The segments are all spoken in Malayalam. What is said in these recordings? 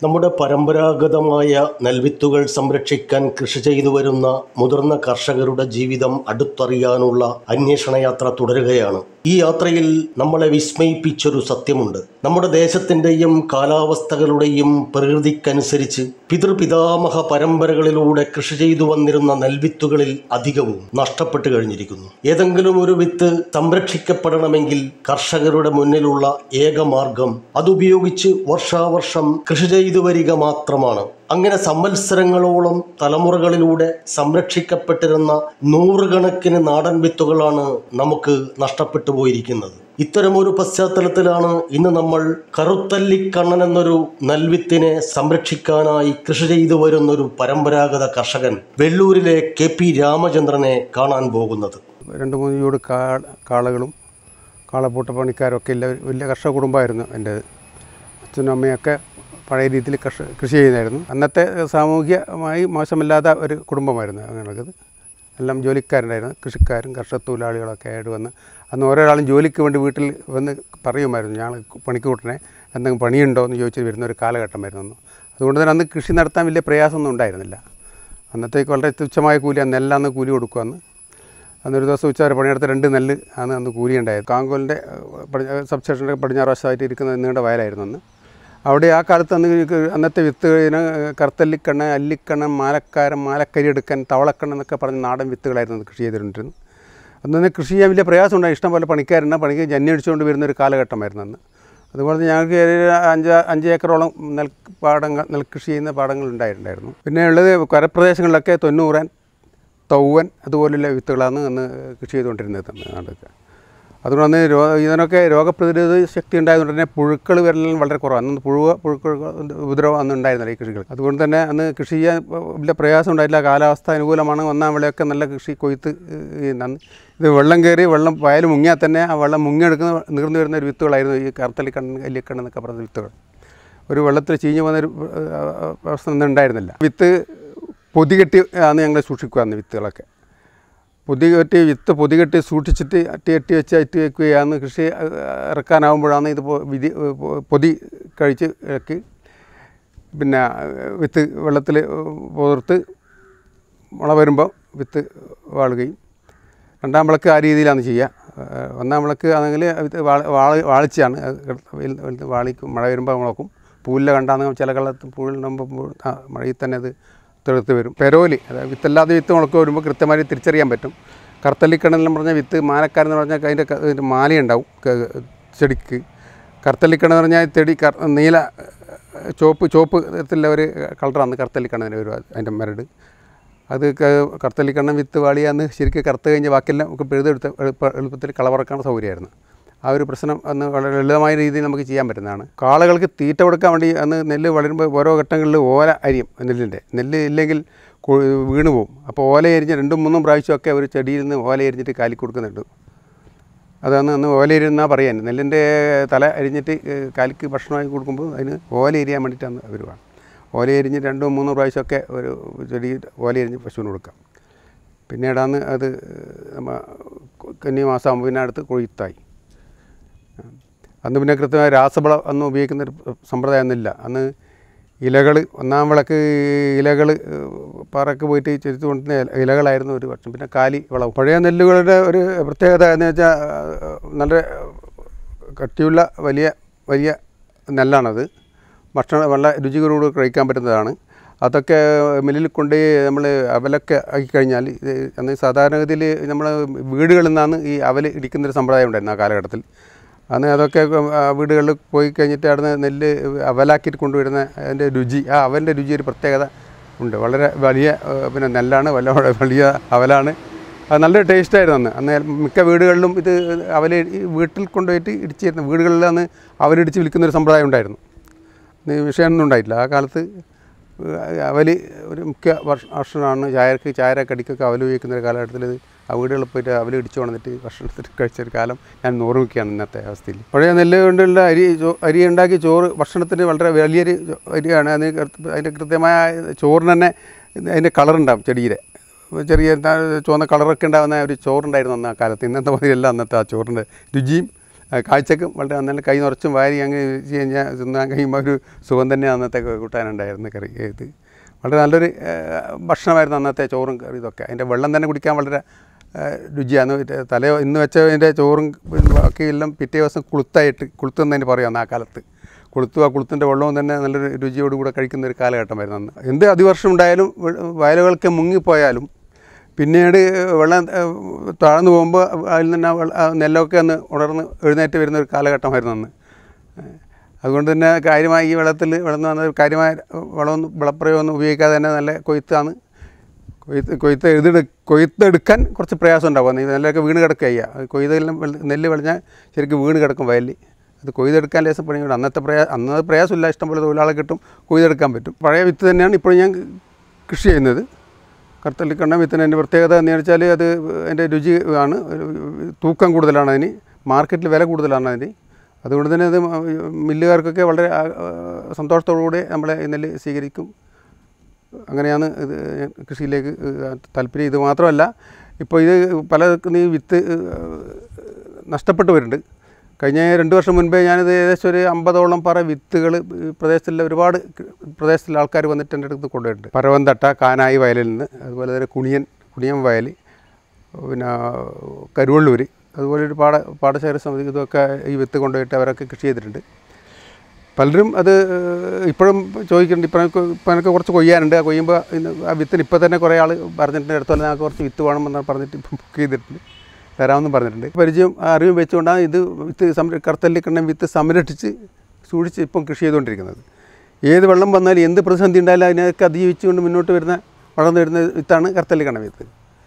നമ്മുടെ പരമ്പരാഗതമായ നെൽവിത്തുകൾ സംരക്ഷിക്കാൻ കൃഷി ചെയ്തു വരുന്ന മുതിർന്ന കർഷകരുടെ ജീവിതം അടുത്തറിയാനുള്ള അന്വേഷണ യാത്ര തുടരുകയാണ് ഈ യാത്രയിൽ നമ്മളെ വിസ്മയിപ്പിച്ചൊരു സത്യമുണ്ട് നമ്മുടെ ദേശത്തിൻ്റെയും കാലാവസ്ഥകളുടെയും പ്രകൃതിക്കനുസരിച്ച് പിതൃപിതാമഹ പരമ്പരകളിലൂടെ കൃഷി ചെയ്തു വന്നിരുന്ന നെൽവിത്തുകളിൽ അധികവും നഷ്ടപ്പെട്ടു കഴിഞ്ഞിരിക്കുന്നു ഏതെങ്കിലും ഒരു വിത്ത് സംരക്ഷിക്കപ്പെടണമെങ്കിൽ കർഷകരുടെ മുന്നിലുള്ള ഏക മാർഗം അതുപയോഗിച്ച് വർഷാവർഷം കൃഷി ചെയ്തു വരിക മാത്രമാണ് അങ്ങനെ സംവത്സരങ്ങളോളം തലമുറകളിലൂടെ സംരക്ഷിക്കപ്പെട്ടിരുന്ന നൂറുകണക്കിന് നാടൻ വിത്തുകളാണ് നമുക്ക് നഷ്ടപ്പെട്ടു പോയിരിക്കുന്നത് ഇത്തരമൊരു പശ്ചാത്തലത്തിലാണ് ഇന്ന് നമ്മൾ കറുത്തല്ലിക്കണ്ണൻ എന്നൊരു നെൽവിത്തിനെ സംരക്ഷിക്കാനായി കൃഷി ചെയ്തു വരുന്നൊരു പരമ്പരാഗത കർഷകൻ വെള്ളൂരിലെ കെ പി രാമചന്ദ്രനെ കാണാൻ പോകുന്നത് രണ്ട് മൂന്ന് ജോഡ് കാ കാളകളും കാളപ്പൂട്ട പണിക്കാരൊക്കെ ഇല്ല വലിയ കർഷക കുടുംബമായിരുന്നു എൻ്റെ അച്ഛനും അമ്മയൊക്കെ പഴയ രീതിയിൽ കർഷ കൃഷി ചെയ്യുന്നതായിരുന്നു അന്നത്തെ സാമൂഹികമായി മോശമില്ലാത്ത ഒരു കുടുംബമായിരുന്നു ഞങ്ങൾക്കത് എല്ലാം ജോലിക്കാരുണ്ടായിരുന്നു കൃഷിക്കാരും കർഷക തൊഴിലാളികളൊക്കെ ആയിട്ട് വന്ന് അന്ന് ഓരോരാളും ജോലിക്ക് വേണ്ടി വീട്ടിൽ വന്ന് പറയുമായിരുന്നു ഞങ്ങൾ പണിക്ക് കൂട്ടണേ എന്തെങ്കിലും പണിയുണ്ടോ എന്ന് ചോദിച്ച് വരുന്ന ഒരു കാലഘട്ടമായിരുന്നു അന്ന് അതുകൊണ്ട് തന്നെ അന്ന് കൃഷി നടത്താൻ വലിയ പ്രയാസമൊന്നും ഉണ്ടായിരുന്നില്ല അന്നത്തേക്ക് വളരെ തുച്ഛമായ കൂലി നെല്ലാന്ന് കൂലി കൊടുക്കുമെന്ന് അന്നൊരു ദിവസം ഉച്ച വരെ പണിയെടുത്ത രണ്ട് നെല്ല് ആണ് അന്ന് കൂലി ഉണ്ടായത് കാങ്കോലിൻ്റെ സബ് സ്റ്റേഷൻ്റെ പടിഞ്ഞാറ് വശമായിട്ട് ഇരിക്കുന്ന നീണ്ട വയലായിരുന്നു അന്ന് അവിടെ ആ കാലത്ത് അന്ന് ഈ അന്നത്തെ വിത്തുകളിന് കറുത്തല്ലിക്കണ്ണ അല്ലിക്കണ്ണൻ മാലക്കാരൻ മാലക്കരി എടുക്കാൻ തവളക്കണ്ണൻ എന്നൊക്കെ പറഞ്ഞ നാടൻ വിത്തുകളായിരുന്നു അന്ന് കൃഷി ചെയ്തിട്ടുണ്ടിരുന്നത് അന്ന് തന്നെ കൃഷി ചെയ്യാൻ വലിയ പ്രയാസം ഉണ്ടായി ഇഷ്ടംപോലെ പണിക്കാരുണ്ട് പണിക്ക് ജന്യടിച്ചുകൊണ്ട് വരുന്ന ഒരു കാലഘട്ടമായിരുന്നു അന്ന് അതുപോലെ തന്നെ ഞങ്ങൾക്ക് ഒരു അഞ്ച് അഞ്ച് ഏക്കറോളം നെൽ പാടങ്ങൾ നെൽകൃഷി ചെയ്യുന്ന പാടങ്ങൾ ഉണ്ടായിട്ടുണ്ടായിരുന്നു പിന്നെ ഉള്ളത് കരപ്രദേശങ്ങളിലൊക്കെ തൊണ്ണൂറാൻ തൗവൻ അതുപോലുള്ള വിത്തുകളാണ് അന്ന് കൃഷി ചെയ്തുകൊണ്ടിരുന്നത് നാടൊക്കെ അതുകൊണ്ട് അന്ന് രോ ഇതിനൊക്കെ രോഗപ്രതിരോധ ശക്തി ഉണ്ടായതുകൊണ്ട് തന്നെ പുഴുക്കൾ വരലും വളരെ കുറവാണ് അന്ന് പുഴുവ പുഴുക്കൾ ഉപദ്രവം അന്ന് ഉണ്ടായിരുന്നില്ല ഈ കൃഷികൾ അതുകൊണ്ട് തന്നെ അന്ന് കൃഷി ചെയ്യാൻ വലിയ പ്രയാസം ഉണ്ടായില്ല കാലാവസ്ഥ അനുകൂലമാണ് ഒന്നാം വിളയൊക്കെ നല്ല കൃഷി കൊയ്ത്ത് ഈ നന്ന് ഇത് വെള്ളം കയറി വെള്ളം വയൽ മുങ്ങിയാൽ തന്നെ ആ വെള്ളം മുങ്ങിയെടുക്കുന്ന നീർന്നു വരുന്ന ഒരു വിത്തുകളായിരുന്നു ഈ കറുത്തലിക്കണ്ണ് കല്ലിക്കണ്ണ് എന്നൊക്കെ പറഞ്ഞ വിത്തുകൾ ഒരു വെള്ളത്തിൽ ചീഞ്ഞു പോകുന്ന ഒരു അവസ്ഥ ഒന്നും ഉണ്ടായിരുന്നില്ല വിത്ത് പൊതികെട്ടി ആണ് ഞങ്ങൾ സൂക്ഷിക്കുക അന്ന് വിത്തുകളൊക്കെ പൊതികെട്ടി വിത്ത് പൊതികെട്ടി സൂക്ഷിച്ചിട്ട് അട്ടി അട്ടി വെച്ച് അറ്റി വെക്കുകയാണ് കൃഷി ഇറക്കാനാവുമ്പോഴാണ് ഇത് പൊ- വിധി പൊതി കഴിച്ച് ഇറക്കി പിന്നെ വിത്ത് വെള്ളത്തിൽ പുതിർത്ത് മുള വരുമ്പോൾ വിത്ത് വാളുകയും രണ്ടാം വിളക്ക് ആ രീതിയിലാണ് ചെയ്യുക ഏഹ് ഒന്നാം വിളക്ക് ആണെങ്കിൽ ഇത് വാള വാള വാളിച്ചാണ് അത് വെയിൽ- വെയിലത്ത് വാളിക്കും മഴ വരുമ്പോൾ മുളക്കും പൂവില്ല കണ്ടാന്ന് ചില കാലത്ത് പൂവിലുണ്ടാകുമ്പോൾ ആ മഴയിൽ തന്നെ അത് തെളുത്ത് വരും പെരോലി അതായത് വിത്തല്ലാതെ വിത്ത് മുളക്ക് വരുമ്പോൾ കൃത്യമായി തിരിച്ചറിയാൻ പറ്റും കറുത്തല്ലിക്കണെന്നെല്ലാം പറഞ്ഞാൽ വിത്ത് മാലക്കാരെന്ന് പറഞ്ഞാൽ അതിൻ്റെ ക- അതിൻ്റെ മാലയുണ്ടാവും ക- ചെടിക്ക് കറുത്തല്ലിക്കണെന്ന് പറഞ്ഞാൽ ചെടി കർ നീല ഏഹ് ചുവപ്പ് ചുവപ്പ് നിറത്തിലുള്ള ഒരു കളറാണ് കറുത്തല്ലിക്കണ്ണതിൻ്റെ ഒരു അതിൻ്റെ മരട് അത് ക- കറുത്തല്ലിക്കണ്ണം വിത്ത് വാളിയാന്ന് ശരിക്കും കറുത്ത് കഴിഞ്ഞ് ബാക്കിയെല്ലാം നമുക്ക് പിഴുതെടുത്ത് എളുപ്പ എളുപ്പത്തിൽ കളവറക്കാൻ സൗകര്യമായിരുന്നു ആ ഒരു പ്രശ്നം അന്ന് വളരെ ലളിതമായ രീതിയിൽ നമുക്ക് ചെയ്യാൻ പറ്റുന്നതാണ് കാളകൾക്ക് തീറ്റ കൊടുക്കാൻ വേണ്ടി അന്ന് നെല്ല് വളരുമ്പോൾ ഓരോ ഘട്ടങ്ങളിൽ ഓല അരിയും നെല്ലിൻ്റെ നെല്ല് ഇല്ലെങ്കിൽ കൊ- വീണ് പോകും അപ്പോൾ ഓല അരിഞ്ഞ് രണ്ടും മൂന്നും പ്രാവശ്യമൊക്കെ ഒരു ചെടിയിൽ നിന്ന് ഓല അരിഞ്ഞിട്ട് കാലി കൊടുക്കുന്നുണ്ട് അതാണ് അന്ന് ഓല എരിയുന്നാ പറയാൻ നെല്ലിൻ്റെ തല അരിഞ്ഞിട്ട് ഏഹ്, കാലിക്ക് ഭക്ഷണമായി കൊടുക്കുമ്പോൾ അതിന് ഓല എരിയാൻ വേണ്ടിയിട്ടാണ് വരുവാണ് ഓല എരിഞ്ഞ് രണ്ടോ മൂന്നോ പ്രാവശ്യമൊക്കെ ഒരു ചെടി ഓല എരിഞ്ഞ് പശുവിന് കൊടുക്കാം പിന്നീടാണ് അത് നമ്മ കന്നി മാസമാകുമ്പോൾ പിന്നെ അടുത്ത് കൊയ്ത്തായി അന്ന് പിന്നെ കൃത്യമായ രാസവളം അന്ന് ഉപയോഗിക്കുന്ന ഒരു സമ്പ്രദായമൊന്നുമില്ല അന്ന് ഇലകൾ ഒന്നാം വിളക്ക് ഇലകൾ പാറക്ക് പോയിട്ട് ചെരുത്ത് കൊണ്ടുവന്ന ഇല- ഇലകളായിരുന്നു ഒരു വർഷം പിന്നെ കാലി വളവും പഴയ നെല്ലുകളുടെ ഒരു പ്രത്യേകത എന്ന് വെച്ചാൽ നല്ല കട്ടിയുള്ള വലിയ വലിയ നെല്ലാണത് ഭക്ഷണം വളരെ രുചികളോട് കഴിക്കാൻ പറ്റുന്നതാണ് അതൊക്കെ മില്ലിൽ കൊണ്ട് നമ്മൾ അവലൊക്കെ ആക്കി കഴിഞ്ഞാൽ ഇത് അന്ന് സാധാരണഗതിയിൽ നമ്മൾ വീടുകളിൽ നിന്നാണ് ഈ അവൽ ഇടിക്കുന്നൊരു സമ്പ്രദായം ഉണ്ടായിരുന്നു ആ കാലഘട്ടത്തിൽ അന്ന് അതൊക്കെ ആ വീടുകളിൽ പോയി കഴിഞ്ഞിട്ട് അവിടുന്ന് നെല്ല് അവലാക്കിയിട്ട് കൊണ്ടുവരുന്ന അതിൻ്റെ രുചി ആ അവലിൻ്റെ രുചി ഒരു പ്രത്യേകത ഉണ്ട് വളരെ വലിയ ഏഹ്, പിന്നെ നെല്ലാണ് വല്ല വലിയ അവലാണ് അത് നല്ല ടേസ്റ്റായിരുന്നു അന്ന് അന്ന് മിക്ക വീടുകളിലും ഇത് അവൽ ഈ വീട്ടിൽ കൊണ്ടുപോയിട്ട് ഇടിച്ചിരുന്നു വീടുകളിൽ അന്ന് അവലിടിച്ച് വിൽക്കുന്നൊരു സമ്പ്രദായം ഉണ്ടായിരുന്നു ഇന്ന് ഈ വിഷയമൊന്നും ഉണ്ടായിട്ടില്ല ആ കാലത്ത് അവൽ ഒരു മുഖ്യ ഭക്ഷ- ഭക്ഷണമാണ് ചായക്ക് ചായര കടിക്കൊക്കെ അവൽ ഉപയോഗിക്കുന്ന ഒരു കാലഘട്ടത്തിൽ ഇത് ആ വീടുകളിൽ പോയിട്ട് അവൽ ഇടിച്ചു കൊണ്ടിട്ട് ഭക്ഷണത്തിൽ കഴിച്ചൊരു കാലം ഞാൻ ഓർമ്മിക്കുകയാണ് ഇന്നത്തെ അവസ്ഥയിൽ പഴയ നെല്ല് കൊണ്ടുള്ള അരി ചോ- അരി ഉണ്ടാക്കി ചോറ് ഭക്ഷണത്തിന് വളരെ വലിയൊരു ചോ- അരിയാണ് അതിന് കൃത്യ- അതിൻ്റെ കൃത്യമായ ചോറിന് തന്നെ അതിൻ്റെ കളറുണ്ടാവും ചെടിയുടെ ചെറിയ എന്താ ചുവന്ന കളറൊക്കെ ഉണ്ടാകുന്ന ഒരു ചോറുണ്ടായിരുന്നു അന്ന് ആ കാലത്ത് ഇന്നത്തെ മാതിരിയല്ല അന്നത്തെ ആ ചോറിൻ്റെ രുചിയും അത് കാഴ്ചക്കും വളരെ നല്ല കൈ നിറച്ചും വാരി അങ്ങ് വെച്ച് കഴിഞ്ഞാൽ തിന്നാൻ കഴിയുമ്പോൾ ഒരു സുഖം തന്നെ അന്നത്തെ കൂട്ടാനുണ്ടായിരുന്നു കറി ഇത് വളരെ നല്ലൊരു ആ, ഭക്ഷണമായിരുന്നു അന്നത്തെ ചോറും കറി ഇതൊക്കെ അതിൻ്റെ വെള്ളം തന്നെ കുടിക്കാൻ വളരെ ആ, രുചിയാണ് ഇത് തലയോ ഇന്ന് വെച്ചതിൻ്റെ ചോറും ബാക്കിയെല്ലാം പിറ്റേ ദിവസം കുളുത്തായിട്ട് കുളുത്തുന്നതിന് പറയാം ആ കാലത്ത് കുളുത്തു ആ കുളുത്തിൻ്റെ വെള്ളവും തന്നെ നല്ലൊരു രുചിയോടുകൂടെ കഴിക്കുന്ന ഒരു കാലഘട്ടമായിരുന്നു അന്ന് എന്ത് അതിവർഷം ഉണ്ടായാലും വെ- വയലുകൾക്ക് മുങ്ങിപ്പോയാലും പിന്നീട് വെള്ളം ഏഹ്, താഴ്ന്നു പോകുമ്പോൾ അതിൽ നിന്ന് ആ വെള്ള- ആ നെല്ലൊക്കെ ഒന്ന് ഉണർന്ന് എഴുന്നേറ്റ് വരുന്ന ഒരു കാലഘട്ടമായിരുന്നു അന്ന് ഏഹ്, അതുകൊണ്ട് തന്നെ കാര്യമായി ഈ വെള്ളത്തിൽ വെള്ളം വന്ന കാര്യമായ വളമൊന്നും വിളപ്രയോഗമൊന്നും ഉപയോഗിക്കാതെ തന്നെ നല്ല കൊയ്ത്താണ് കൊയ്ത്ത് കൊയ്ത്ത് എഴുതെടു കൊയ്ത്തെടുക്കാൻ കുറച്ച് പ്രയാസം ഉണ്ടാവും ഈ നെല്ലൊക്കെ വീണ് കിടക്കുക ചെയ്യുക കൊയ്തെല്ലാം വെള്ള- നെല്ല് വിളഞ്ഞാൽ ശരിക്കും വീണ് കിടക്കും വയലിൽ അത് കൊയ്തെടുക്കാൻ ലേശം പണിയുണ്ട് അന്നത്തെ പ്രയാ അന്നത്തെ പ്രയാസമില്ല ഇഷ്ടംപോലെ തൊഴിലാളെ കിട്ടും കൊയ്തെടുക്കാൻ പറ്റും പഴയ വിത്ത് തന്നെയാണ് ഇപ്പോൾ ഞാൻ കൃഷി ചെയ്യുന്നത് കറുത്തല്ലിക്കണ്ണ വിത്തിന് എൻ്റെ പ്രത്യേകത എന്ന് വെച്ചാൽ അത് അതിൻ്റെ രുചി ആണ് ഒരു തൂക്കം കൂടുതലാണ് അതിന് മാർക്കറ്റിൽ വില കൂടുതലാണ് അതിന് അതുകൊണ്ട് തന്നെ അത് മില്ലുകാർക്കൊക്കെ വളരെ ആ, ആ, സന്തോഷത്തോടുകൂടി നമ്മളെ ഈ നെല്ല് സ്വീകരിക്കും അങ്ങനെയാണ് ഇത് കൃഷിയിലേക്ക് താല്പര്യം ഇത് മാത്രമല്ല ഇപ്പോൾ ഇത് പല ഈ വിത്ത് നഷ്ടപ്പെട്ടു വരുന്നുണ്ട് കഴിഞ്ഞ രണ്ട് വർഷം മുൻപേ ഞാനിത് ഏകദേശം ഒരു അമ്പതോളം പറ വിത്തുകൾ പ്രദേശത്തിലെ ഒരുപാട് പ്രദേശത്തിലെ ആൾക്കാർ വന്നിട്ട് എൻ്റെ അടുത്ത് കൊണ്ടുപോയിട്ടുണ്ട് പരവന്തട്ട കാനായി വയലിൽ നിന്ന് അതുപോലെ തന്നെ കുണിയൻ കുണിയൻ വയൽ പിന്നെ കരുവള്ളൂർ അതുപോലെ ഒരു പാട പാടശേഖര സമിതി ഇതൊക്കെ ഈ വിത്ത് കൊണ്ടുപോയിട്ട് അവരൊക്കെ കൃഷി ചെയ്തിട്ടുണ്ട് പലരും അത് ഏഹ്, ഇപ്പോഴും ചോദിക്കുന്നുണ്ട് ഇപ്പം എനിക്ക് ഇപ്പം എനിക്ക് കുറച്ച് കൊയ്യാനുണ്ട് ആ കൊയ്യുമ്പോൾ ഇന്ന് ആ വിത്തിന് ഇപ്പോൾ തന്നെ കുറേ ആൾ പറഞ്ഞിട്ടുണ്ട് അടുത്തോളം ഞങ്ങൾക്ക് കുറച്ച് വിത്ത് വേണമെന്ന് പറഞ്ഞിട്ട് ഇപ്പം ബുക്ക് ചെയ്തിട്ടുണ്ട് തരാമെന്നും പറഞ്ഞിട്ടുണ്ട് പരിചയം ആ അറിവും വെച്ചുകൊണ്ടാണ് ഇത് വിത്ത് സംര കറുത്തല്ലിക്കണ്ണൻ വിത്ത് സംരക്ഷിച്ച് സൂക്ഷിച്ച് ഇപ്പം കൃഷി ചെയ്തുകൊണ്ടിരിക്കുന്നത് ഏത് വെള്ളം വന്നാലും എന്ത് പ്രതിസന്ധി ഉണ്ടായാലും അതിനൊക്കെ അതിജീവിച്ചുകൊണ്ട് മുന്നോട്ട് വരുന്ന വളർന്നു വരുന്ന വിത്താണ് കറുത്തല്ലിക്കണ്ണൻ വിത്ത്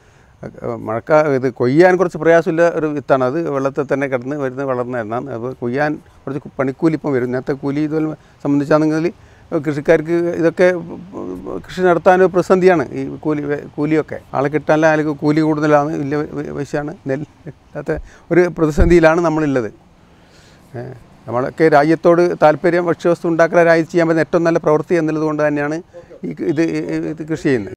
മഴക്കാ ഇത് കൊയ്യാൻ കുറച്ച് പ്രയാസമില്ല ഒരു വിത്താണ് അത് വെള്ളത്തിൽ തന്നെ കിടന്ന് വരുന്ന വളർന്ന എന്നാണ് അപ്പോൾ കൊയ്യാൻ കുറച്ച് പണിക്കൂലി ഇപ്പം വരും നേരത്തെ കൂലി ഇതുപോലെ സംബന്ധിച്ചാണെങ്കിൽ കൃഷിക്കാർക്ക് ഇതൊക്കെ കൃഷി നടത്താൻ ഒരു പ്രതിസന്ധിയാണ് ഈ കൂലി കൂലിയൊക്കെ ആളെ കിട്ടാനില്ല ആൾക്ക് കൂലി കൂടുതലാണ് വലിയ പൈസയാണ് നെല്ല് അല്ലാത്ത ഒരു പ്രതിസന്ധിയിലാണ് നമ്മളുള്ളത് ഏഹ് നമ്മളൊക്കെ രാജ്യത്തോട് താല്പര്യം ഭക്ഷ്യവസ്തു ഉണ്ടാക്കുന്ന രാജ്യത്ത് ചെയ്യാൻ പറ്റുന്ന ഏറ്റവും നല്ല പ്രവൃത്തി എന്നുള്ളത് കൊണ്ട് തന്നെയാണ് ഈ ഇത് ഇത് കൃഷി ചെയ്യുന്നത്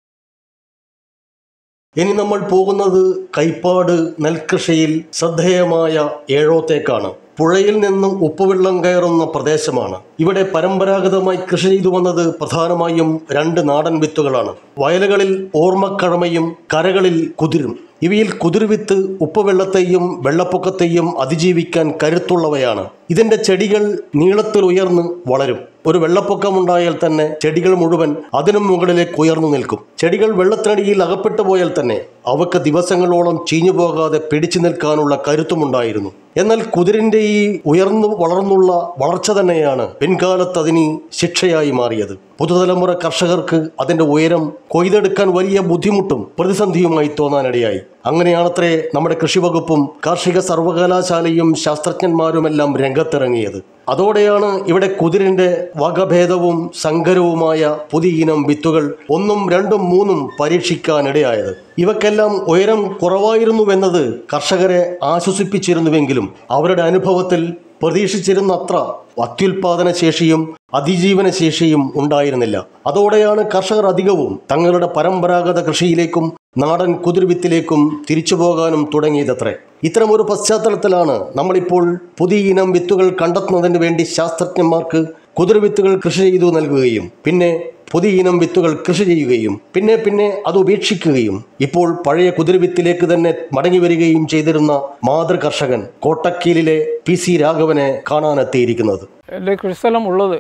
ഇനി നമ്മൾ പോകുന്നത് കൈപ്പാട് നെൽകൃഷിയിൽ ശ്രദ്ധേയമായ ഏഴോത്തേക്കാണ് പുഴയിൽ നിന്നും ഉപ്പുവെള്ളം കയറുന്ന പ്രദേശമാണ് ഇവിടെ പരമ്പരാഗതമായി കൃഷി ചെയ്തു വന്നത് പ്രധാനമായും രണ്ട് നാടൻ വിത്തുകളാണ് വയലുകളിൽ ഓർമ്മക്കഴമയും കരകളിൽ കുതിരും ഇവയിൽ കുതിർവിത്ത് ഉപ്പുവെള്ളത്തെയും വെള്ളപ്പൊക്കത്തെയും അതിജീവിക്കാൻ കരുത്തുള്ളവയാണ് ഇതിന്റെ ചെടികൾ നീളത്തിൽ ഉയർന്ന് വളരും ഒരു വെള്ളപ്പൊക്കമുണ്ടായാൽ തന്നെ ചെടികൾ മുഴുവൻ അതിനും മുകളിലേക്ക് ഉയർന്നു നിൽക്കും ചെടികൾ വെള്ളത്തിനടിയിൽ അകപ്പെട്ടു പോയാൽ തന്നെ അവക്ക് ദിവസങ്ങളോളം ചീഞ്ഞു പോകാതെ പിടിച്ചു നിൽക്കാനുള്ള കരുത്തുമുണ്ടായിരുന്നു എന്നാൽ കുതിരിന്റെ ഈ ഉയർന്നു വളർന്നുള്ള വളർച്ച തന്നെയാണ് പിൻകാലത്ത് അതിന് ശിക്ഷയായി മാറിയത് പുതുതലമുറ കർഷകർക്ക് അതിന്റെ ഉയരം കൊയ്തെടുക്കാൻ വലിയ ബുദ്ധിമുട്ടും പ്രതിസന്ധിയുമായി തോന്നാനിടയായി അങ്ങനെയാണത്രേ നമ്മുടെ കൃഷിവകുപ്പും കാർഷിക സർവകലാശാലയും ശാസ്ത്രജ്ഞന്മാരുമെല്ലാം രംഗത്തിറങ്ങിയത് അതോടെയാണ് ഇവിടെ കുതിരിന്റെ വകഭേദവും സങ്കരവുമായ പുതിയ ഇനം വിത്തുകൾ ഒന്നും രണ്ടും മൂന്നും പരീക്ഷിക്കാനിടയായത് ഇവക്കെല്ലാം ഉയരം കുറവായിരുന്നുവെന്നത് കർഷകരെ ആശ്വസിപ്പിച്ചിരുന്നുവെങ്കിലും അവരുടെ അനുഭവത്തിൽ പ്രതീക്ഷിച്ചിരുന്ന അത്ര അത്യുൽപാദന ശേഷിയും അതിജീവന ശേഷിയും ഉണ്ടായിരുന്നില്ല അതോടെയാണ് കർഷകർ അധികവും തങ്ങളുടെ പരമ്പരാഗത കൃഷിയിലേക്കും നാടൻ കുതിർവിത്തിലേക്കും തിരിച്ചു പോകാനും തുടങ്ങിയതത്രേ ഇത്തരമൊരു പശ്ചാത്തലത്തിലാണ് നമ്മളിപ്പോൾ പുതിയ ഇനം വിത്തുകൾ കണ്ടെത്തുന്നതിന് വേണ്ടി ശാസ്ത്രജ്ഞന്മാർക്ക് കുതിർവിത്തുകൾ കൃഷി ചെയ്തു നൽകുകയും പിന്നെ പുതിയ ഇനം വിത്തുകൾ കൃഷി ചെയ്യുകയും പിന്നെ പിന്നെ അത് ഉപേക്ഷിക്കുകയും ഇപ്പോൾ പഴയ കുതിരവിത്തിലേക്ക് തന്നെ മടങ്ങി വരികയും ചെയ്തിരുന്ന മാതൃ കർഷകൻ കോട്ടക്കീലിലെ പി സി രാഘവനെ കാണാനെത്തിയിരിക്കുന്നത് എൻ്റെ കൃഷിസ്ഥലം ഉള്ളത്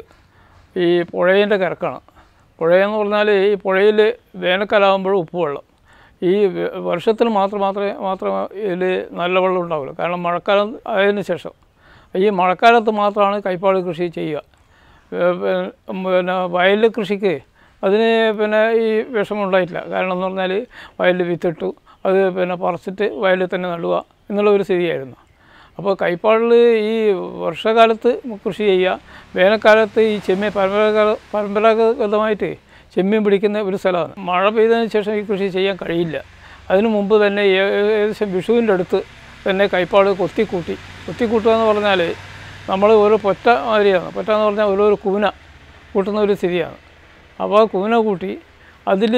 ഈ പുഴേൻ്റെ കിഴക്കാണ് പുഴയെന്ന് പറഞ്ഞാൽ ഈ പുഴയിൽ വേനൽക്കാലാകുമ്പോൾ ഉപ്പുവെള്ളം ഈ വ- വർഷത്തിൽ മാത്രം മാത്രമേ മാത്രമേ ഇതിൽ നല്ല വെള്ളം ഉണ്ടാവുള്ളൂ കാരണം മഴക്കാലം ആയതിനു ശേഷം ഈ മഴക്കാലത്ത് മാത്രമാണ് കൈപ്പാട് കൃഷി ചെയ്യുക ഏ, പി- പിന്നെ വയൽ കൃഷിക്ക് അതിന് പിന്നെ ഈ വിഷമം ഉണ്ടായിട്ടില്ല കാരണം എന്ന് പറഞ്ഞാൽ വയലിൽ വിത്തിട്ടു അത് പിന്നെ പറിച്ചിട്ട് വയലിൽ തന്നെ നടുക എന്നുള്ള ഒരു സ്ഥിതിയായിരുന്നു അപ്പോൾ കൈപ്പാടിൽ ഈ വർഷകാലത്ത് കൃഷി ചെയ്യുക വേനൽക്കാലത്ത് ഈ ചെമ്മീൻ പരമ്പരാഗത പരമ്പരാഗതമായിട്ട് ചെമ്മീൻ പിടിക്കുന്ന ഒരു സ്ഥലമാണ് മഴ പെയ്തതിന് ശേഷം ഈ കൃഷി ചെയ്യാൻ കഴിയില്ല അതിനു മുമ്പ് തന്നെ ഏ- ഏകദേശം വിഷുവിൻ്റെ അടുത്ത് തന്നെ കൈപ്പാട് കൊത്തിക്കൂട്ടി കൊത്തിക്കൂട്ടുക എന്ന് പറഞ്ഞാൽ നമ്മൾ ഒരു പൊറ്റ മാതിരിയാണ് പൊറ്റ എന്ന് പറഞ്ഞാൽ ഓരോ കൂന കൂട്ടുന്ന ഒരു സ്ഥിതിയാണ് അപ്പോൾ ആ കൂന കൂട്ടി അതിൽ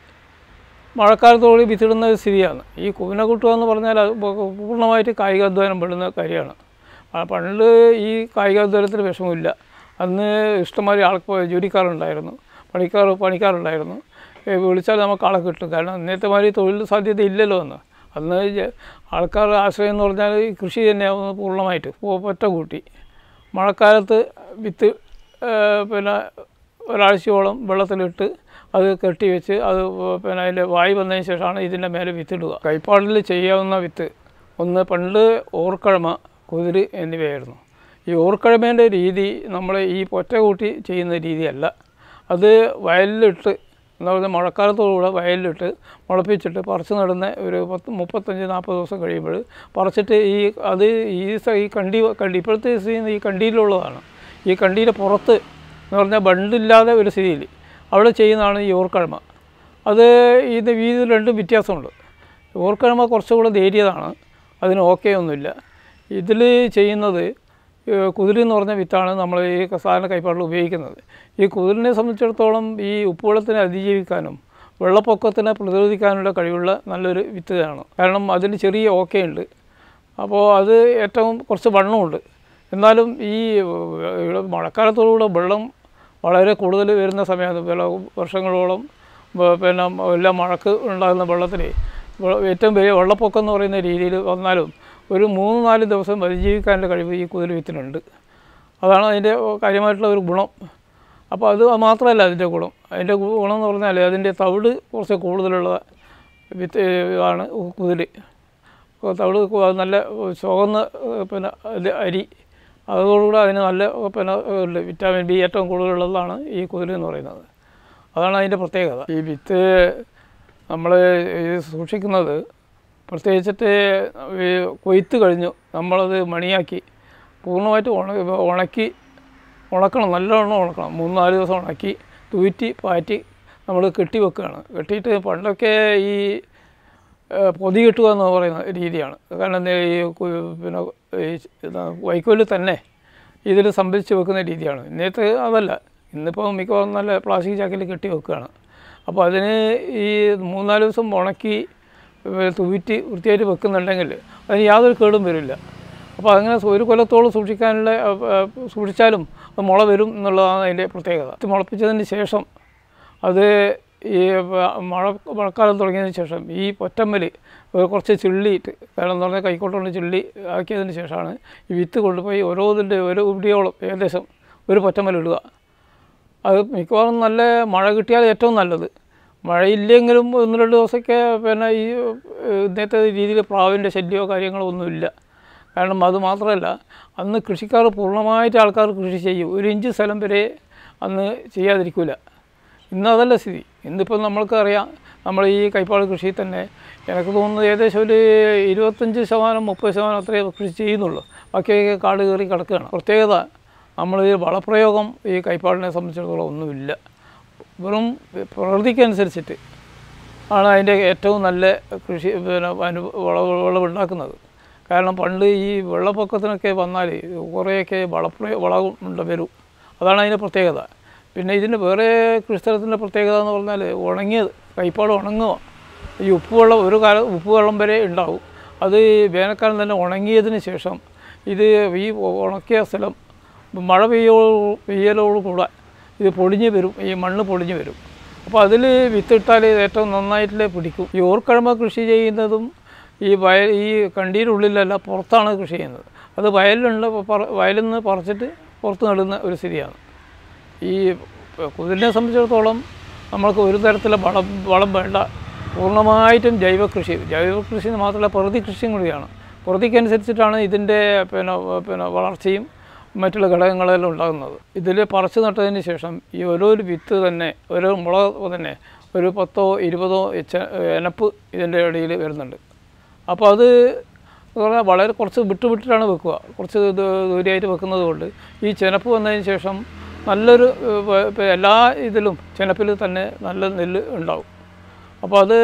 മഴക്കാലത്തോടെ വിത്തിടുന്ന ഒരു സ്ഥിതിയാണ് ഈ കൂന കൂട്ടുക എന്ന് പറഞ്ഞാൽ അത് പൂ- പൂർണ്ണമായിട്ട് കായികാധ്വാനം പെടുന്ന കാര്യമാണ് ആ പണ്ട് ഈ കായികാധ്വാനത്തിന് വിഷമമില്ല അന്ന് ഇഷ്ടംമാതിരി ആൾക്ക് ജോലിക്കാരുണ്ടായിരുന്നു പണിക്കാർ പണിക്കാരുണ്ടായിരുന്നു ഏ, വിളിച്ചാൽ നമുക്ക് ആളെ കിട്ടും കാരണം ഇന്നത്തെ മാതിരി തൊഴിൽ സാധ്യത ഇല്ലല്ലോ അന്ന് അന്ന് ജ- ആൾക്കാരുടെ ആശ്രയം എന്ന് പറഞ്ഞാൽ ഈ കൃഷി തന്നെയാവുന്നത് പൂർണ്ണമായിട്ട് പോ- പൊറ്റ കൂട്ടി മഴക്കാലത്ത് വിത്ത് ഏ, പിന്നെ ഒരാഴ്ചയോളം വെള്ളത്തിലിട്ട് അത് കെട്ടി വെച്ച് അത് പിന്നെ അതിൻ്റെ വായു വന്നതിന് ശേഷമാണ് ഇതിൻ്റെ മേലെ വിത്തിടുക കൈപ്പാടിൽ ചെയ്യാവുന്ന വിത്ത് ഒന്ന് പണ്ട് ഓർക്കഴമ കുതിര് എന്നിവയായിരുന്നു ഈ ഓർക്കഴമേൻ്റെ രീതി നമ്മൾ ഈ പൊറ്റ കൂട്ടി ചെയ്യുന്ന രീതിയല്ല അത് വയലിലിട്ട് എന്ന് പറഞ്ഞാൽ മഴക്കാലത്തോടുകൂടെ വയലിലിട്ട് മുളപ്പിച്ചിട്ട് പറിച്ച് നടുന്ന ഒരു പത്ത് മുപ്പത്തഞ്ച് നാൽപ്പത് ദിവസം കഴിയുമ്പോൾ പറിച്ചിട്ട് ഈ അത് ഈ സ- ഈ കണ്ടി കണ്ടി ഇപ്പോഴത്തെ സ്ഥിതി ഈ കണ്ടിയിലുള്ളതാണ് ഈ കണ്ടിയുടെ പുറത്ത് എന്ന് പറഞ്ഞാൽ ബണ്ടില്ലാതെ ഒരു സ്ഥിതിയിൽ അവിടെ ചെയ്യുന്നതാണ് ഈ ഓർക്കഴമ അത് ഇത് വീതി രണ്ടും വ്യത്യാസമുണ്ട് ഓർക്കഴമ കുറച്ചുകൂടെ നേരിയതാണ് അതിന് ഓക്കെ ഒന്നുമില്ല ഇതിൽ ചെയ്യുന്നത് ഏഹ് കുതിര എന്ന് പറഞ്ഞ വിത്താണ് നമ്മൾ ഈ സാധാരണ കൈപ്പാടിൽ ഉപയോഗിക്കുന്നത് ഈ കുതിരനെ സംബന്ധിച്ചിടത്തോളം ഈ ഉപ്പുവെള്ളത്തിനെ അതിജീവിക്കാനും വെള്ളപ്പൊക്കത്തിനെ പ്രതിരോധിക്കാനുള്ള കഴിവുള്ള നല്ലൊരു വിത്താണ് കാരണം അതിന് ചെറിയ ഓക്കെ ഉണ്ട് അപ്പോൾ അത് ഏറ്റവും കുറച്ച് വണ്ണമുണ്ട് എന്നാലും ഈ ഇവിടെ മഴക്കാലത്തോടുകൂടെ വെള്ളം വളരെ കൂടുതൽ വരുന്ന സമയത്ത് പല വർഷങ്ങളോളം വ- പിന്നെ എല്ലാം മഴക്ക് ഉണ്ടാകുന്ന വെള്ളത്തിന് വെ- ഏറ്റവും വലിയ വെള്ളപ്പൊക്കം എന്ന് പറയുന്ന രീതിയിൽ വന്നാലും ഒരു മൂന്ന് നാല് ദിവസം അതിജീവിക്കാനുള്ള കഴിവ് ഈ കുതിര വിത്തിനുണ്ട് അതാണ് അതിൻ്റെ കാര്യമായിട്ടുള്ള ഒരു ഗുണം അപ്പോൾ അത് മാത്രമല്ല അതിൻ്റെ ഗുണം അതിൻ്റെ ഗുണം എന്ന് പറഞ്ഞാൽ അതിൻ്റെ തവിട് കുറച്ച് കൂടുതലുള്ള വിത്ത് ആണ് കുതിര അപ്പോൾ തവിട് കു- അത് നല്ല ചുവന്ന ഏഹ്, പിന്നെ ഇത് അരി അതോടുകൂടെ അതിന് നല്ല ഏഹ്, പിന്നെ ഉണ്ട്. വിറ്റാമിൻ ബി ഏറ്റവും കൂടുതലുള്ളതാണ് ഈ കുതിര എന്ന് പറയുന്നത് അതാണ് അതിൻ്റെ പ്രത്യേകത ഈ വിത്ത് നമ്മൾ സൂക്ഷിക്കുന്നത് പ്രത്യേകിച്ചിട്ട് ഈ കൊയ്ത്ത് കഴിഞ്ഞു നമ്മളത് മണിയാക്കി പൂർണ്ണമായിട്ട് ഉണ ഉണക്കി ഉണക്കണം നല്ലവണ്ണം ഉണക്കണം മൂന്ന് നാല് ദിവസം ഉണക്കി തൂറ്റി പാറ്റി നമ്മൾ കെട്ടി വെക്കുകയാണ് കെട്ടിയിട്ട് പണ്ടൊക്കെ ഈ ഏഹ്, പൊതി കെട്ടുക എന്ന് പറയുന്ന രീതിയാണ് കാരണം എന്താ ഈ കു- പിന്നെ ഈ ഇതാ വൈക്കോലിൽ തന്നെ ഇതിൽ സംഭരിച്ച് വെക്കുന്ന രീതിയാണ് ഇന്നത്തെ അതല്ല ഇന്നിപ്പോൾ മിക്കവാറും നല്ല പ്ലാസ്റ്റിക് ചാക്കിൽ കെട്ടി വെക്കുകയാണ് അപ്പോൾ അതിന് ഈ മൂന്നാല് ദിവസം ഉണക്കി ഏഹ്, തൂറ്റി വൃത്തിയായിട്ട് വെക്കുന്നുണ്ടെങ്കിൽ അതിന് യാതൊരു കേടും വരില്ല അപ്പോൾ അങ്ങനെ ഒരു കൊല്ലത്തോളം സൂക്ഷിക്കാനുള്ള ഏഹ്, ഏഹ്, സൂക്ഷിച്ചാലും അത് മുള വരും എന്നുള്ളതാണ് അതിൻ്റെ പ്രത്യേകത ഇത് മുളപ്പിച്ചതിന് ശേഷം അത് ഈ വ- മഴ മഴക്കാലം തുടങ്ങിയതിന് ശേഷം ഈ പൊറ്റമ്മൽ ഒരു കുറച്ച് ചിള്ളിയിട്ട് കാരണം എന്ന് പറഞ്ഞാൽ കൈക്കോട്ടുകൊണ്ട് ചിള്ളി ആക്കിയതിന് ശേഷമാണ് ഈ വിത്ത് കൊണ്ടുപോയി ഓരോതിൻ്റെ ഒരു ഉടിയോളം ഏകദേശം ഒരു പൊറ്റമ്മൽ ഇടുക അത് മിക്കവാറും നല്ല മഴ കിട്ടിയാൽ ഏറ്റവും നല്ലത് മഴയില്ലെങ്കിലും ഒന്ന് രണ്ട് ദിവസമൊക്കെ പിന്നെ ഈ ഏഹ്, ഇന്നത്തെ രീതിയിൽ പ്രാവിൻ്റെ ശല്യമോ കാര്യങ്ങളോ ഒന്നുമില്ല കാരണം അത് മാത്രമല്ല അന്ന് കൃഷിക്കാർ പൂർണ്ണമായിട്ട് ആൾക്കാർ കൃഷി ചെയ്യും ഒരു ഇഞ്ച് സ്ഥലം വരെ അന്ന് ചെയ്യാതിരിക്കില്ല ഇന്ന് അതല്ല സ്ഥിതി ഇന്നിപ്പോൾ നമ്മൾക്ക് അറിയാം നമ്മൾ ഈ കൈപ്പാട് കൃഷി തന്നെ എനിക്ക് തോന്നുന്നത് ഏകദേശം ഒരു ഇരുപത്തഞ്ച് ശതമാനം മുപ്പത് ശതമാനം അത്രയേ കൃഷി ചെയ്യുന്നുള്ളൂ ബാക്കിയൊക്കെ കാട് കയറി കിടക്കുകയാണ് പ്രത്യേകത നമ്മൾ ഈ വളപ്രയോഗം ഈ കൈപ്പാടിനെ സംബന്ധിച്ചിടത്തോളം ഒന്നുമില്ല വെറും പ്രകൃതിക്കനുസരിച്ചിട്ട് ആണ് അതിൻ്റെ ഏറ്റവും നല്ല കൃഷി പിന്നെ അനു വിളവ് വിളവുണ്ടാക്കുന്നത് കാരണം പണ്ട് ഈ വെള്ളപ്പൊക്കത്തിനൊക്കെ വന്നാൽ കുറേയൊക്കെ വളപ്രയോ വളം ഉണ്ട് വരും അതാണ് അതിൻ്റെ പ്രത്യേകത പിന്നെ ഇതിന് വേറെ കൃഷിസ്ഥലത്തിൻ്റെ പ്രത്യേകത എന്ന് പറഞ്ഞാൽ ഉണങ്ങിയത് കൈപ്പാട് ഉണങ്ങുക ഈ ഉപ്പുവെള്ളം ഒരു കാലം ഉപ്പുവെള്ളം വരെ ഉണ്ടാവും അത് ഈ വേനൽക്കാലം തന്നെ ഉണങ്ങിയതിന് ശേഷം ഇത് ഈ ഉണക്കിയ സ്ഥലം മഴ പെയ്യോ പെയ്യലോടുകൂടെ ഇത് പൊടിഞ്ഞ് വരും ഈ മണ്ണ് പൊടിഞ്ഞ് വരും അപ്പോൾ അതിൽ വിത്തിട്ടാൽ ഇത് ഏറ്റവും നന്നായിട്ട് പിടിക്കും ഈ ഓർക്കഴമ കൃഷി ചെയ്യുന്നതും ഈ വയൽ ഈ കണ്ടിയുടെ ഉള്ളിലല്ല പുറത്താണ് കൃഷി ചെയ്യുന്നത് അത് വയലിലുണ്ട് പറ- വയലിൽ നിന്ന് പറിച്ചിട്ട് പുറത്ത് നടുന്ന ഒരു സ്ഥിതിയാണ് ഈ കുതിരനെ സംബന്ധിച്ചിടത്തോളം നമ്മൾക്ക് ഒരു തരത്തിലെ വളം വളം വേണ്ട പൂർണ്ണമായിട്ടും ജൈവ കൃഷി ജൈവ കൃഷി എന്ന് മാത്രമല്ല പ്രകൃതി കൃഷിയും കൂടിയാണ് പ്രകൃതിക്കനുസരിച്ചിട്ടാണ് ഇതിൻ്റെ പിന്നെ പിന്നെ വളർച്ചയും മറ്റുള്ള ഘടകങ്ങളെല്ലാം ഉണ്ടാകുന്നത് ഇതിൽ പറിച്ചു നട്ടതിന് ശേഷം ഈ ഓരോ ഒരു വിത്ത് തന്നെ ഓരോ മുളക് തന്നെ ഒരു പത്തോ ഇരുപതോ എച്ച എനപ്പ് ഇതിൻ്റെ ഇടയിൽ വരുന്നുണ്ട് അപ്പോൾ അത് എന്ന് പറഞ്ഞാൽ വളരെ കുറച്ച് വിട്ട് വിട്ടിട്ടാണ് വെക്കുക കുറച്ച് ഇത് ദൂരെയായിട്ട് വെക്കുന്നത് കൊണ്ട് ഈ ചെനപ്പ് വന്നതിന് ശേഷം നല്ലൊരു ഏഹ്, വ- ഇപ്പം എല്ലാ ഇതിലും ചെനപ്പിൽ തന്നെ നല്ല നെല്ല് ഉണ്ടാവും അപ്പോൾ അത്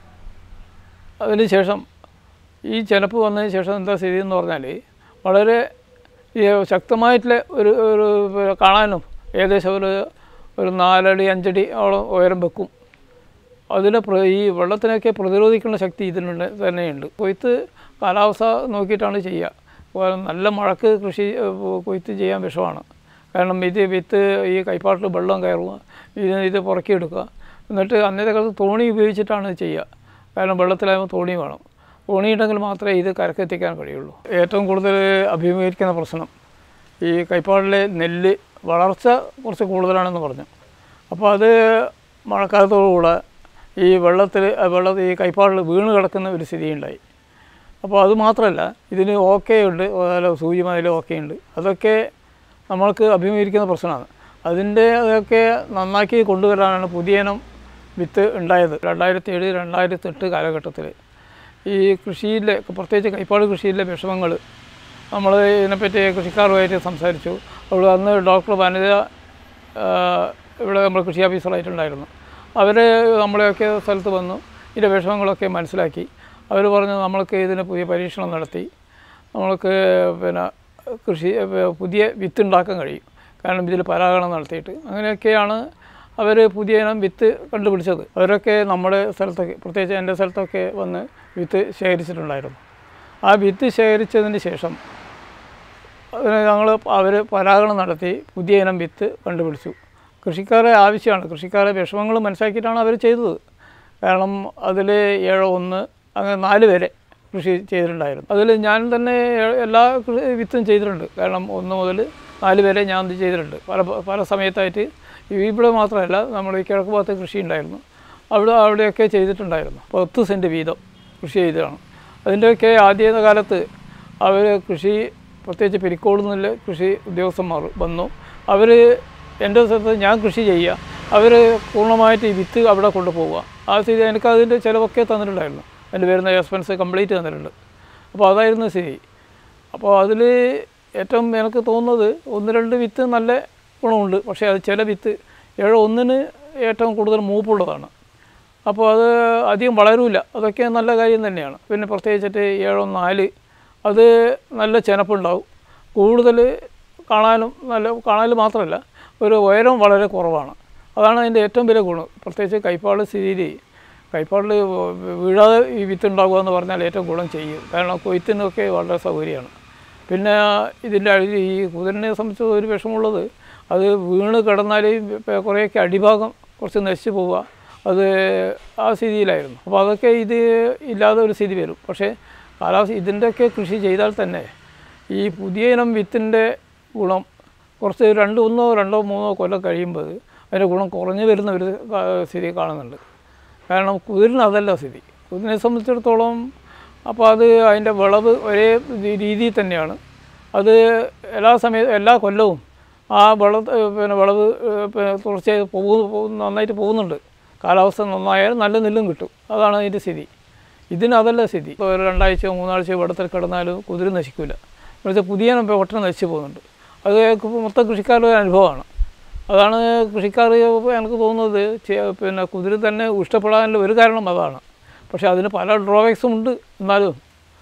അതിന് ശേഷം ഈ ചെനപ്പ് വന്നതിന് ശേഷം എന്താ സ്ഥിതി എന്ന് പറഞ്ഞാൽ വളരെ ഈ ശക്തമായിട്ടുള്ള ഒരു ഒരു കാണാനും ഏകദേശം ഒരു ഒരു നാലടി അഞ്ചടി ഓളം ഉയരം വെക്കും അതിനെ പ്ര- ഈ വെള്ളത്തിനൊക്കെ പ്രതിരോധിക്കുന്ന ശക്തി ഇതിനുണ്ട് തന്നെയുണ്ട് കൊയ്ത്ത് കാലാവസ്ഥ നോക്കിയിട്ടാണ് ചെയ്യുക അപ്പോൾ നല്ല മഴക്ക് കൃഷി ഏഹ്, കൊയ്ത്ത് ചെയ്യാൻ വിഷമാണ് കാരണം ഇത് വിത്ത് ഈ കൈപ്പാട്ടിൽ വെള്ളം കയറുക ഇത് ഇത് പുറക്കിയെടുക്കുക എന്നിട്ട് അന്നത്തെ കാലത്ത് തോണി ഉപയോഗിച്ചിട്ടാണ് ഇത് ചെയ്യുക കാരണം വെള്ളത്തിലാകുമ്പോൾ തോണി വേണം തോണി ഉണ്ടെങ്കിൽ മാത്രമേ ഇത് കരക്കെത്തിക്കാൻ കഴിയുള്ളൂ ഏറ്റവും കൂടുതൽ അഭിമുഖീകരിക്കുന്ന പ്രശ്നം ഈ കൈപ്പാടിലെ നെല്ല് വളർച്ച കുറച്ച് കൂടുതലാണെന്ന് പറഞ്ഞു അപ്പോൾ അത് മഴക്കാലത്തോടുകൂടെ ഈ വെള്ളത്തിൽ വെള്ളത്തിൽ ഈ കൈപ്പാടിൽ വീണ് കിടക്കുന്ന ഒരു സ്ഥിതി ഉണ്ടായി അപ്പോൾ അത് മാത്രമല്ല ഇതിന് ഓക്കെ ഉണ്ട് അതുപോലെ സൂചി മതിൽ ഓക്കെ ഉണ്ട് അതൊക്കെ നമ്മൾക്ക് അഭിമുഖീകരിക്കുന്ന പ്രശ്നമാണ് അതിൻ്റെ അതൊക്കെ നന്നാക്കി കൊണ്ടുവരാനാണ് പുതിയ ഇനം വിത്ത് ഉണ്ടായത് രണ്ടായിരത്തി ഏഴ് രണ്ടായിരത്തി എട്ട് കാലഘട്ടത്തിൽ ഈ കൃഷിയിലെ പ്രത്യേകിച്ച് കൈപ്പാട് കൃഷിയിലെ വിഷമങ്ങൾ നമ്മൾ ഇതിനെപ്പറ്റി കൃഷിക്കാരുമായിട്ട് സംസാരിച്ചു അപ്പോൾ അന്ന് ഡോക്ടർ വനിത ആ, ഇവിടെ നമ്മൾ കൃഷി ഓഫീസറായിട്ടുണ്ടായിരുന്നു അവർ നമ്മളെയൊക്കെ സ്ഥലത്ത് വന്നു ഇതിൻ്റെ വിഷമങ്ങളൊക്കെ മനസ്സിലാക്കി അവർ പറഞ്ഞു നമ്മൾക്ക് ഇതിന് പുതിയ പരീക്ഷണം നടത്തി നമ്മൾക്ക് പിന്നെ കൃഷി ഏ, പുതിയ വിത്ത് ഉണ്ടാക്കാൻ കഴിയും കാരണം ഇതിൽ പരാഗണം നടത്തിയിട്ട് അങ്ങനെയൊക്കെയാണ് അവർ പുതിയ ഇനം വിത്ത് കണ്ടുപിടിച്ചത് അവരൊക്കെ നമ്മുടെ സ്ഥലത്തൊക്കെ പ്രത്യേകിച്ച് എൻ്റെ സ്ഥലത്തൊക്കെ വന്ന് വിത്ത് ശേഖരിച്ചിട്ടുണ്ടായിരുന്നു ആ വിത്ത് ശേഖരിച്ചതിന് ശേഷം അതിന് ഞങ്ങൾ അവർ പരാഗണം നടത്തി പുതിയ ഇനം വിത്ത് കണ്ടുപിടിച്ചു കൃഷിക്കാരെ ആവശ്യമാണ് കൃഷിക്കാരെ വിഷമങ്ങൾ മനസ്സിലാക്കിയിട്ടാണ് അവർ ചെയ്തത് കാരണം അതിൽ ഏഴ് ഒന്ന് അങ്ങനെ നാല് വരെ കൃഷി ചെയ്തിട്ടുണ്ടായിരുന്നു അതിൽ ഞാൻ തന്നെ എ- എല്ലാ കൃ- വിത്തും ചെയ്തിട്ടുണ്ട് കാരണം ഒന്ന് മുതൽ നാല് വരെ ഞാൻ ഇത് ചെയ്തിട്ടുണ്ട് പല പല സമയത്തായിട്ട് ഇവിടെ മാത്രമല്ല നമ്മുടെ ഈ കിഴക്ക് ഭാഗത്ത് കൃഷി ഉണ്ടായിരുന്നു അവിടെ അവിടെയൊക്കെ ചെയ്തിട്ടുണ്ടായിരുന്നു പത്ത് സെൻറ്റ് വീതം കൃഷി ചെയ്തതാണ് അതിൻ്റെയൊക്കെ ആദ്യ കാലത്ത് അവർ കൃഷി പ്രത്യേകിച്ച് പെരിക്കോട് നിന്നുള്ള കൃഷി ഉദ്യോഗസ്ഥന്മാർ വന്നു അവർ എൻ്റെ സ്ഥലത്ത് ഞാൻ കൃഷി ചെയ്യുക അവർ പൂർണ്ണമായിട്ട് ഈ വിത്ത് അവിടെ കൊണ്ടുപോവുക ആ സ്ഥിതി എനിക്ക് അതിൻ്റെ ചിലവൊക്കെ തന്നിട്ടുണ്ടായിരുന്നു അതിൻ്റെ വരുന്ന എക്സ്പെൻസ് കംപ്ലീറ്റ് തന്നിട്ടുണ്ട് അപ്പോൾ അതായിരുന്നു സ്ഥിതി അപ്പോൾ അതിൽ ഏറ്റവും എനിക്ക് തോന്നുന്നത് ഒന്ന് രണ്ട് വിത്ത് നല്ല ഗുണമുണ്ട് പക്ഷേ അത് ചില വിത്ത് ഏഴ് ഒന്നിന് ഏറ്റവും കൂടുതൽ മൂപ്പുള്ളതാണ് അപ്പോൾ അത് അധികം വളരില്ല അതൊക്കെ നല്ല കാര്യം തന്നെയാണ് പിന്നെ പ്രത്യേകിച്ചിട്ട് ഏഴോ നാല് അത് നല്ല ചെനപ്പുണ്ടാവും കൂടുതൽ കാണാനും നല്ല കാണാനും മാത്രമല്ല ഒരു ഉയരം വളരെ കുറവാണ് അതാണ് അതിൻ്റെ ഏറ്റവും വലിയ ഗുണം പ്രത്യേകിച്ച് കൈപ്പാട് സ്ഥിതിയിൽ കൈപ്പാടിൽ വീഴാതെ ഈ വിത്ത് ഉണ്ടാകുക എന്ന് പറഞ്ഞാൽ ഏറ്റവും ഗുണം ചെയ്യും കാരണം കൊയ്ത്തിനൊക്കെ വളരെ സൗകര്യമാണ് പിന്നെ ഇതിൻ്റെ അടി ഈ കുതിരനെ സംബന്ധിച്ച് ഒരു വിഷമമുള്ളത് അത് വീണ് കിടന്നാൽ ഇപ്പം കുറേയൊക്കെ അടിഭാഗം കുറച്ച് നശിച്ചു പോവുക അത് ആ സ്ഥിതിയിലായിരുന്നു അപ്പോൾ അതൊക്കെ ഇത് ഇല്ലാതെ ഒരു സ്ഥിതി വരും പക്ഷേ കാലാവസ്ഥ ഇതിൻ്റെയൊക്കെ കൃഷി ചെയ്താൽ തന്നെ ഈ പുതിയ ഇനം വിത്തിൻ്റെ ഗുണം കുറച്ച് രണ്ട് ഒന്നോ രണ്ടോ മൂന്നോ കൊല്ലം കഴിയുമ്പോൾ അതിൻ്റെ ഗുണം കുറഞ്ഞു വരുന്ന ഒരു കാ- സ്ഥിതി കാണുന്നുണ്ട് കാരണം കുതിരിന് അതല്ല സ്ഥിതി കുതിരിനെ സംബന്ധിച്ചിടത്തോളം അപ്പോൾ അത് അതിൻ്റെ വിളവ് ഒരേ രീ- രീതിയിൽ തന്നെയാണ് അത് എല്ലാ സമയത്തും എല്ലാ കൊല്ലവും ആ വിള പിന്നെ വിളവ് ഏഹ്, പിന്നെ തുടർച്ചയായി പോകുന്നു പോകുന്നു നന്നായിട്ട് പോകുന്നുണ്ട് കാലാവസ്ഥ നന്നായാൽ നല്ല നെല്ലും കിട്ടും അതാണ് അതിൻ്റെ സ്ഥിതി ഇതിന് അതല്ല സ്ഥിതി ഇപ്പോൾ ഒരു രണ്ടാഴ്ചയോ മൂന്നാഴ്ചയോ വെള്ളത്തിൽ കിടന്നാലും കുതിര നശിക്കില്ല എന്നുവെച്ചാൽ പുതിയ ഇനം ഒട്ടനെ നശിച്ചു പോകുന്നുണ്ട് അത് മൊത്തം കൃഷിക്കാരുടെ ഒരു അനുഭവമാണ് അതാണ് കൃഷിക്കാർ എനിക്ക് തോന്നുന്നത് ചെ- പിന്നെ കുതിര തന്നെ ഇഷ്ടപ്പെടാനുള്ള ഒരു കാരണം അതാണ് പക്ഷേ അതിന് പല ഡ്രോബാക്സും ഉണ്ട് എന്നാലും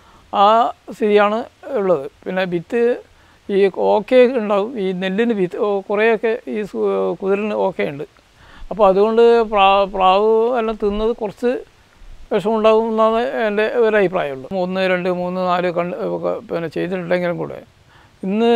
ആ സ്ഥിതിയാണ് ഉള്ളത് പിന്നെ വിത്ത് ഈ ഓക്കെ ഉണ്ടാവും ഈ നെല്ലിന് വിത്ത് ഓ, കുറേയൊക്കെ ഈ സു- കുതിരന് ഓക്കെ ഉണ്ട് അപ്പോൾ അതുകൊണ്ട് പ്രാ പ്രാവ് എല്ലാം തിന്നത് കുറച്ച് വിഷമുണ്ടാകും എന്നാണ് എൻ്റെ ഒരു അഭിപ്രായമുള്ളൂ ഒന്ന് രണ്ട് മൂന്ന് നാല് കണ്ട് ഒക്കെ പിന്നെ ചെയ്തിട്ടുണ്ടെങ്കിലും കൂടെ ഇന്ന്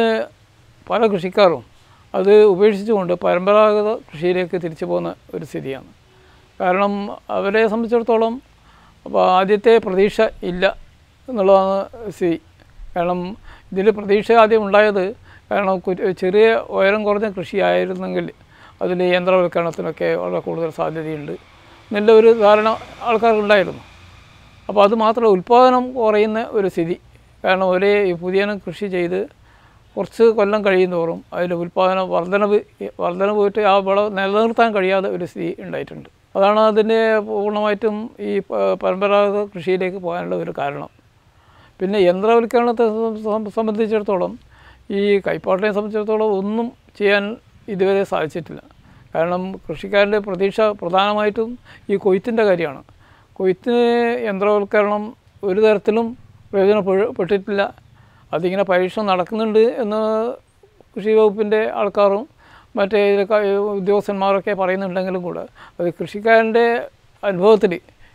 പല കൃഷിക്കാരും അത് ഉപേക്ഷിച്ചുകൊണ്ട് പരമ്പരാഗത കൃഷിയിലേക്ക് തിരിച്ചു പോകുന്ന ഒരു സ്ഥിതിയാണ് കാരണം അവരെ സംബന്ധിച്ചിടത്തോളം അപ്പോൾ ആദ്യത്തെ പ്രതീക്ഷ ഇല്ല എന്നുള്ളതാണ് സ്ഥിതി കാരണം ഇതിൽ പ്രതീക്ഷ ആദ്യം ഉണ്ടായത് കാരണം കു- ചെറിയ ഉയരം കുറഞ്ഞ കൃഷിയായിരുന്നെങ്കിൽ അതിൽ യന്ത്രവൽക്കരണത്തിനൊക്കെ വളരെ കൂടുതൽ സാധ്യതയുണ്ട് നല്ല ഒരു ധാരണ ആൾക്കാർക്കുണ്ടായിരുന്നു അപ്പോൾ അത് മാത്രമല്ല ഉൽപ്പാദനം കുറയുന്ന ഒരു സ്ഥിതി കാരണം ഒരേ ഈ പുതിയ ഇനം കൃഷി ചെയ്ത് കുറച്ച് കൊല്ലം കഴിയുന്തോറും അതിൻ്റെ ഉൽപ്പാദന വർധനവ് വർധനവ് പോയിട്ട് ആ വിളവ് നിലനിർത്താൻ കഴിയാതെ ഒരു സ്ഥിതി ഉണ്ടായിട്ടുണ്ട് അതാണ് അതിൻ്റെ പൂർണ്ണമായിട്ടും ഈ പ- പരമ്പരാഗത കൃഷിയിലേക്ക് പോകാനുള്ള ഒരു കാരണം പിന്നെ യന്ത്രവൽക്കരണത്തെ സം- സം- സംബന്ധിച്ചിടത്തോളം ഈ കൈപ്പാട്ടിനെ സംബന്ധിച്ചിടത്തോളം ഒന്നും ചെയ്യാൻ ഇതുവരെ സാധിച്ചിട്ടില്ല കാരണം കൃഷിക്കാരുടെ പ്രതീക്ഷ പ്രധാനമായിട്ടും ഈ കൊയ്ത്തിൻ്റെ കാര്യമാണ് കൊയ്ത്തിന് യന്ത്രവൽക്കരണം ഒരു തരത്തിലും പ്രയോജനപ്പെട്ടിട്ടില്ല അതിങ്ങനെ പരീക്ഷണം നടക്കുന്നുണ്ട് എന്ന് കൃഷി വകുപ്പിൻ്റെ ആൾക്കാരും മറ്റേ ഇതിലൊക്കെ ഉദ്യോഗസ്ഥന്മാരൊക്കെ പറയുന്നുണ്ടെങ്കിലും കൂടെ അത് കൃഷിക്കാരൻ്റെ അനുഭവത്തിൽ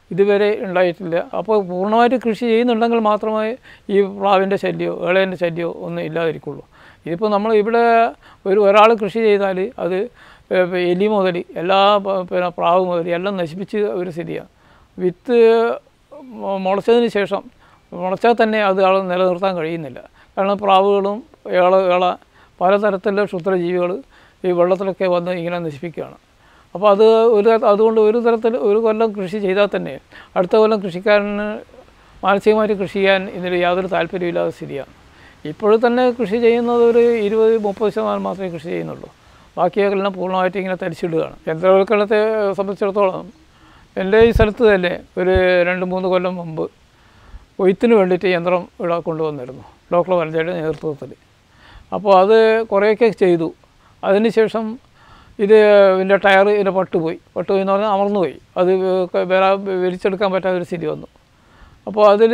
ഇതുവരെ ഉണ്ടായിട്ടില്ല അപ്പോൾ പൂർണ്ണമായിട്ട് കൃഷി ചെയ്യുന്നുണ്ടെങ്കിൽ മാത്രമേ ഈ പ്ലാവിൻ്റെ ശല്യമോ ഏളേൻ്റെ ശല്യമോ ഒന്നും ഇല്ലാതിരിക്കുള്ളൂ ഇതിപ്പോൾ നമ്മൾ ഇവിടെ ഒരു ഒരാൾ കൃഷി ചെയ്താൽ അത് ഏഹ് എലി മുതൽ എല്ലാ പ- പിന്നെ പ്രാവ് മുതൽ എല്ലാം നശിപ്പിച്ച് ഒരു സ്ഥിതിയാണ് വിത്ത് മു- മുളച്ചതിന് ശേഷം മുളച്ചാൽ തന്നെ അത് ആൾ നിലനിർത്താൻ കഴിയുന്നില്ല കാരണം പ്രാവുകളും ഏള ഏള പലതരത്തിലുള്ള ക്ഷുദ്രജീവികൾ ഈ വെള്ളത്തിലൊക്കെ വന്ന് ഇങ്ങനെ നശിപ്പിക്കുകയാണ് അപ്പോൾ അത് ഒരു തര- അതുകൊണ്ട് ഒരു തരത്തിൽ ഒരു കൊല്ലം കൃഷി ചെയ്താൽ തന്നെ അടുത്ത കൊല്ലം കൃഷിക്കാരന് മാനസികമായിട്ട് കൃഷി ചെയ്യാൻ ഇതിൽ യാതൊരു താല്പര്യമില്ലാത്ത സ്ഥിതിയാണ് ഇപ്പോഴും തന്നെ കൃഷി ചെയ്യുന്നത് ഒരു ഇരുപത് മുപ്പത് ശതമാനം മാത്രമേ കൃഷി ചെയ്യുന്നുള്ളൂ ബാക്കിയെല്ലാം പൂർണ്ണമായിട്ട് ഇങ്ങനെ തരിച്ചിടുകയാണ് യന്ത്രവൽക്കരണത്തെ സംബന്ധിച്ചിടത്തോളം എൻ്റെ ഈ സ്ഥലത്ത് തന്നെ ഒരു രണ്ട് മൂന്ന് കൊല്ലം മുമ്പ് കൊയ്ത്തിന് വേണ്ടിയിട്ട് യന്ത്രം ഇവിടെ കൊണ്ടുവന്നിരുന്നു ഡോക്ടർ വനജയുടെ നേതൃത്വത്തിൽ അപ്പോൾ അത് കുറേയൊക്കെ ചെയ്തു അതിനുശേഷം ഇത് ഇതിൻ്റെ ടയർ ഇതിൻ്റെ പട്ടുപോയി പട്ടുപോയി എന്ന് പറഞ്ഞാൽ അമർന്നുപോയി അത് വേറെ വലിച്ചെടുക്കാൻ പറ്റാത്തൊരു സ്ഥിതി വന്നു അപ്പോൾ അതിൽ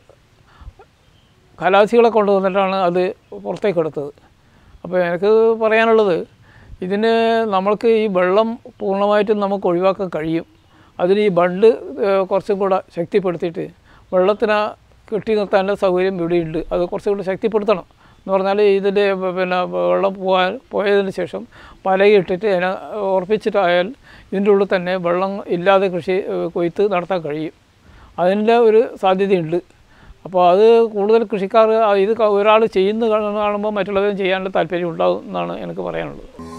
കലാസികളെ കൊണ്ടുവന്നിട്ടാണ് അത് പുറത്തേക്ക് എടുത്തത് അപ്പോൾ എനിക്ക് പറയാനുള്ളത് ഇതിന് നമ്മൾക്ക് ഈ വെള്ളം പൂർണ്ണമായിട്ടും നമുക്ക് ഒഴിവാക്കാൻ കഴിയും അതിന് ഈ ബണ്ട് ഏഹ്, കുറച്ചും കൂടെ ശക്തിപ്പെടുത്തിയിട്ട് വെള്ളത്തിന് കെട്ടി നിർത്താനുള്ള സൗകര്യം ഇവിടെയുണ്ട് അത് കുറച്ചും കൂടെ ശക്തിപ്പെടുത്തണം എന്ന് പറഞ്ഞാൽ ഇതിൻ്റെ പിന്നെ വെള്ളം പോകാൻ പോയതിന് ശേഷം പലയിട്ടിട്ട് അതിനെ ഉറപ്പിച്ചിട്ടായാൽ ഇതിൻ്റെ ഉള്ളിൽ തന്നെ വെള്ളം ഇല്ലാതെ കൃഷി ഏഹ്, കൊയ്ത്ത് നടത്താൻ കഴിയും അതിൻ്റെ ഒരു സാധ്യതയുണ്ട് അപ്പോൾ അത് കൂടുതൽ കൃഷിക്കാർ ഇത് ഒരാൾ ചെയ്യുന്ന കാണുമ്പോൾ മറ്റുള്ളവരും ചെയ്യാനുള്ള താല്പര്യം ഉണ്ടാകും എന്നാണ് എനിക്ക് പറയാനുള്ളത്